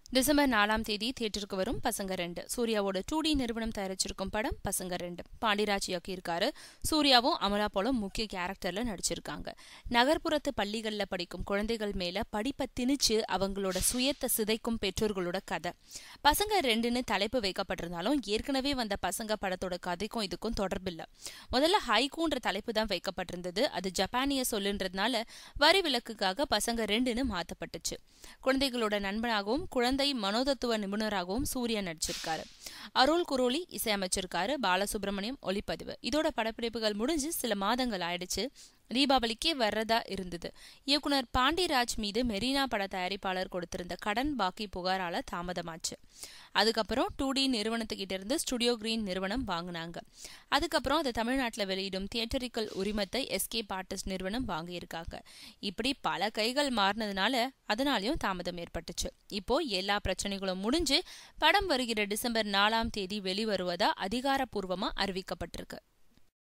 December நாலாம் தேதி தியேட்டருக்கு வரும் பசங்க ரெண்டு சூர்யாவோட டூ டி நிறுவனம் தயாரிச்சிருக்கும் படம் பசங்க ரெண்டு பாண்டிராஜ் இயக்கியிருக்காரு சூர்யாவும் அமலா போலும் முக்கிய கேரக்டர்ல நடிச்சிருக்காங்க நகர்ப்புறத்து பள்ளிகள்ல படிக்கும் குழந்தைகள் மேல படிப்பை திணிச்சு அவங்களோட சுயத்தை சிதைக்கும் பெற்றோர்களோட கதை பசங்க ரெண்டுன்னு தலைப்பு வைக்கப்பட்டிருந்தாலும் ஏற்கனவே வந்த பசங்க படத்தோட கதைக்கும் இதுக்கும் தொடர்பில்ல முதல்ல ஹைகூன்ற தலைப்பு தான் வைக்கப்பட்டிருந்தது அது ஜப்பானிய சொல்லுன்றதுனால வரி விலக்குக்காக பசங்க ரெண்டுன்னு மாத்தப்பட்டுச்சு குழந்தைகளோட நண்பனாகவும் குழந்தை மனோதத்துவ நிபுணராகவும் சூர்யா நடிச்சிருக்காரு அருள் குரோலி இசையமைச்சிருக்காரு பாலசுப்ரமணியம் ஒளிப்பதிவு இதோட படப்பிடிப்புகள் முடிஞ்சு சில மாதங்கள் ஆயிடுச்சு தீபாவளிக்கே வர்றதா இருந்தது இயக்குனர் பாண்டியராஜ் மீது மெரினா பட தயாரிப்பாளர் கொடுத்திருந்த கடன் பாக்கி புகாரால தாமதமாச்சு அதுக்கப்புறம் டூ டி நிறுவனத்துக்கிட்ட இருந்து ஸ்டுடியோ கிரீன் நிறுவனம் வாங்கினாங்க அதுக்கப்புறம் அதை தமிழ்நாட்டில் வெளியிடும் தியேட்டரிக்கல் உரிமத்தை எஸ்கே ஆர்டிஸ்ட் நிறுவனம் வாங்கியிருக்காங்க இப்படி பல கைகள் மாறினதுனால அதனாலையும் தாமதம் ஏற்பட்டுச்சு இப்போ எல்லா பிரச்சனைகளும் முடிஞ்சு படம் வருகிற டிசம்பர் நாலாம் தேதி வெளிவருவதா அதிகாரப்பூர்வமா அறிவிக்கப்பட்டிருக்கு